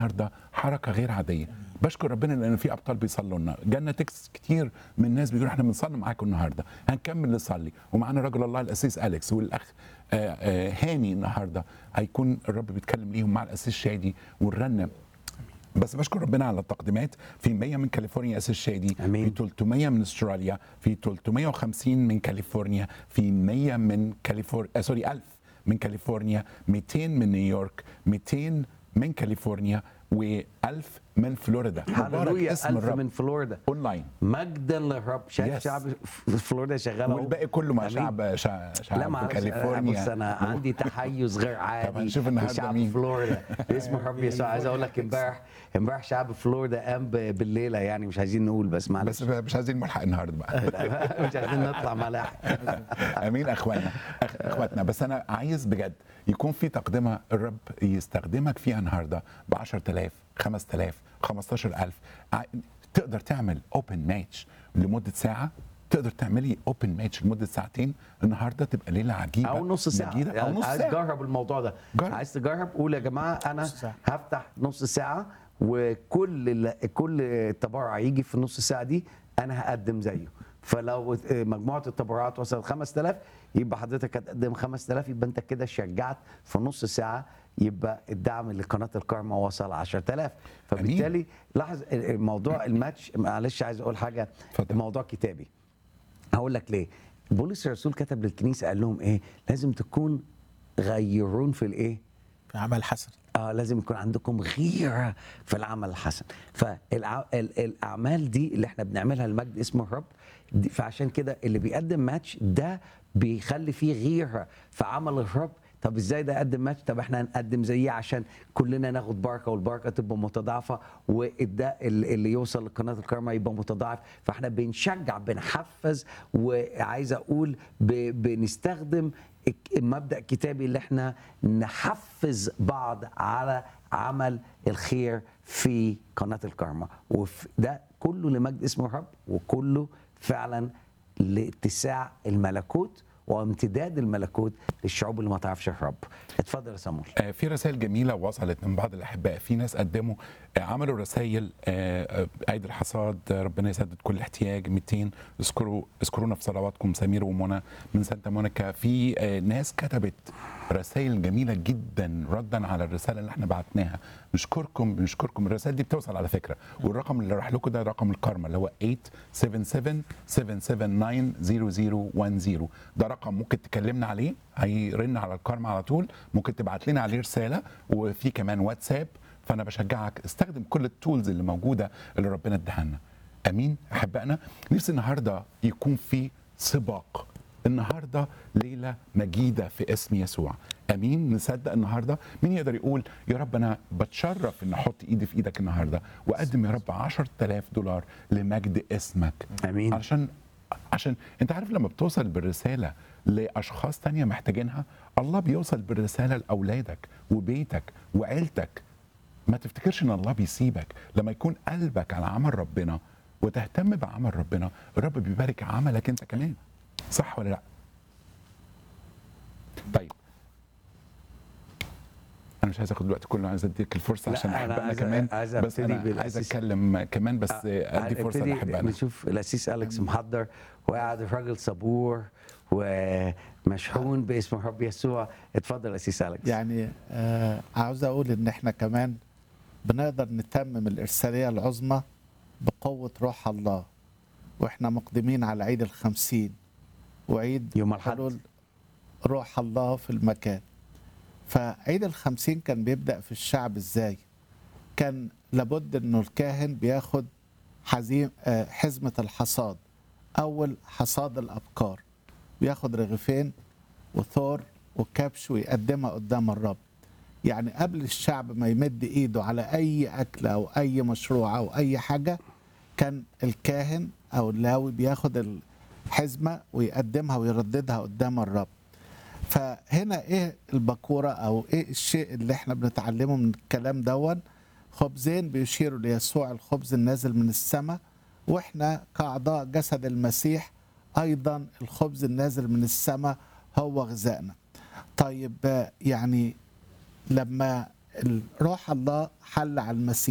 النهارده حركه غير عاديه بشكر ربنا لان في ابطال بيصلوا لنا جالنا تكست كتير من الناس بيقولوا احنا بنصلي معاكم النهارده هنكمل نصلي ومعانا رجل الله الاسيس اليكس والاخ آه، آه، هاني النهارده هيكون الرب بيتكلم ليهم مع الاسيس شادي والرنم بس بشكر ربنا على التقديمات في 100 من كاليفورنيا اساس شادي أمين. في 300 من استراليا في 350 من كاليفورنيا في 100 من كاليفورنيا آه سوري 1000 من كاليفورنيا 200 من نيويورك 200 من كاليفورنيا و1000 من فلوريدا مبارك هللويا اسم ألف الرب من فلوريدا اونلاين مجدا للرب شايف Yes. شعب في فلوريدا شغال أهو. والباقي كله مع أمين. شعب شعب, شعب لا ما كاليفورنيا بص انا عندي تحيز غير عادي هنشوف النهاردة لشعب مين. فلوريدا باسم الرب يسوع عايز اقول لك امبارح امبارح شعب فلوريدا قام ب- بالليله يعني مش عايزين نقول بس معلش بس مش عايزين ملحق النهارده بقى مش عايزين نطلع ملاحق امين اخوانا أخ... اخواتنا بس انا عايز بجد يكون في تقدمه الرب يستخدمك فيها النهارده ب 10000 5000 15000 ع- تقدر تعمل اوبن ماتش لمده ساعه تقدر تعملي اوبن ماتش لمده ساعتين النهارده تبقى ليله عجيبه او نص ساعه مجيدة. او يعني نص عايز ساعه تجرب الموضوع ده جرب. عايز تجرب قول يا جماعه انا نص ساعة. هفتح نص ساعه وكل ال- كل التبرع يجي في النص ساعه دي انا هقدم زيه فلو مجموعه التبرعات وصلت 5000 يبقى حضرتك هتقدم 5000 يبقى انت كده شجعت في نص ساعه يبقى الدعم لقناه الكارما وصل 10000 فبالتالي لاحظ الموضوع الماتش معلش عايز اقول حاجه اتفضل. موضوع كتابي هقول لك ليه بولس الرسول كتب للكنيسه قال لهم ايه لازم تكون غيرون في الايه في عمل حسن اه لازم يكون عندكم غيره في العمل الحسن فالاعمال دي اللي احنا بنعملها لمجد اسم الرب دي- فعشان كده اللي بيقدم ماتش ده بيخلي فيه غيره في عمل الرب طب ازاي ده يقدم ماتش طب احنا هنقدم زيه عشان كلنا ناخد بركه والبركه تبقى متضاعفه والده اللي يوصل لقناه الكرمه يبقى متضاعف فاحنا بنشجع بنحفز وعايز اقول ب- بنستخدم المبدا الكتابي اللي احنا نحفز بعض على عمل الخير في قناه الكرمه وده كله لمجد اسم الرب وكله فعلا لاتساع الملكوت وامتداد الملكوت للشعوب اللي ما تعرفش الرب اتفضل يا سامول آه، في رسائل جميله وصلت من بعض الاحباء في ناس قدموا آه، عملوا رسائل آه، آه، عيد الحصاد آه، ربنا يسدد كل احتياج 200 اذكروا اذكرونا في صلواتكم سمير ومنى من سانتا مونيكا في آه، ناس كتبت رسائل جميله جدا ردا على الرساله اللي احنا بعتناها نشكركم بنشكركم الرسائل دي بتوصل على فكره والرقم اللي راح لكم ده رقم الكارما اللي هو 877 779 0010 ده رقم ممكن تكلمنا عليه هيرن على الكارما على طول ممكن تبعت لنا عليه رساله وفي كمان واتساب فانا بشجعك استخدم كل التولز اللي موجوده اللي ربنا اداها لنا امين احبائنا نفسي النهارده يكون في سباق النهارده ليله مجيده في اسم يسوع امين نصدق النهارده مين يقدر يقول يا رب انا بتشرف ان احط ايدي في ايدك النهارده واقدم يا رب 10000 دولار لمجد اسمك امين علشان عشان انت عارف لما بتوصل بالرساله لاشخاص تانية محتاجينها الله بيوصل بالرساله لاولادك وبيتك وعيلتك ما تفتكرش ان الله بيسيبك لما يكون قلبك على عمل ربنا وتهتم بعمل ربنا الرب بيبارك عملك انت كمان صح ولا لا طيب انا مش عايز اخد الوقت كله عايز اديك الفرصه لا، عشان أنا احبائنا عايز- كمان عايز بس أبتدي انا عايز بالأسيس- اتكلم كمان بس ادي فرصه ابتدي لاحبائنا نشوف الاسيس اليكس محضر وقاعد راجل صبور ومشحون باسم الرب يسوع اتفضل اسيس اليكس يعني آه عاوز اقول ان احنا كمان بنقدر نتمم الارساليه العظمى بقوه روح الله واحنا مقدمين على عيد الخمسين وعيد يوم الأحد. حلول روح الله في المكان فعيد الخمسين كان بيبدأ في الشعب ازاي كان لابد انه الكاهن بياخد حزيم آه، حزمة الحصاد اول حصاد الابكار بياخد رغيفين وثور وكبش ويقدمها قدام الرب يعني قبل الشعب ما يمد ايده على اي اكل او اي مشروع او اي حاجه كان الكاهن او اللاوي بياخد الحزمه ويقدمها ويرددها قدام الرب فهنا ايه البكوره او ايه الشيء اللي احنا بنتعلمه من الكلام دون خبزين بيشيروا ليسوع الخبز النازل من السماء واحنا كاعضاء جسد المسيح ايضا الخبز النازل من السماء هو غذائنا طيب آه، يعني لما روح الله حل على المسيح